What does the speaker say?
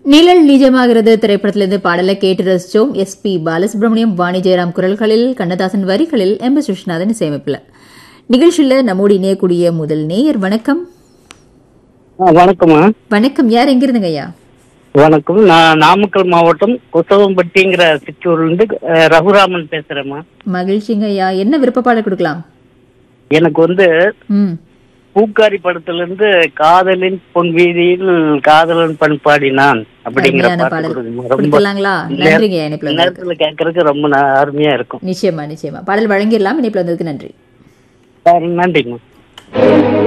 நிழல் நிஜமாகிறது திரைப்படத்திலிருந்து பாடலை கேட்டு ரசிச்சோம் எஸ் பி பாலசுப்ரமணியம் வாணி ஜெயராம் குரல்களில் கண்ணதாசன் வரிகளில் எம் எஸ் விஸ்வநாதன் இசையமைப்பில் நிகழ்ச்சியில் நம்மோடு இணையக்கூடிய முதல் நேயர் வணக்கம் ஆ, வணக்கம்மா வணக்கம் யார் எங்கிருந்துங்க ஐயா வணக்கம் நான் நாமக்கல் மாவட்டம் கொத்தவம்பட்டிங்கிற சிற்றூர்ல இருந்து அஹ், ரகுராமன் பேசுறேம்மா மகிழ்ச்சிங்க ஐயா என்ன விருப்ப பாடல் கொடுக்கலாம் எனக்கு வந்து ம் பூக்காரி படத்துல இருந்து காதலின் பொன் வீதியில் காதலன் பண்பாடினான் அப்படிங்கிற அருமையான பாட்டு பாடல் கொடுக்குமா. ரொம்ப கொடுக்கலாங்களா நன்றிங்க இணைப்புல வந்ததுக்கு. நேரத்துல கேட்கறதுக்கு ரொம்ப ந- அருமையா இருக்கும் நிச்சயமா நிச்சயமா பாடல் வழங்கிடலாம் இணைப்புல வந்ததுக்கு நன்றி சரி, நன்றிம்மா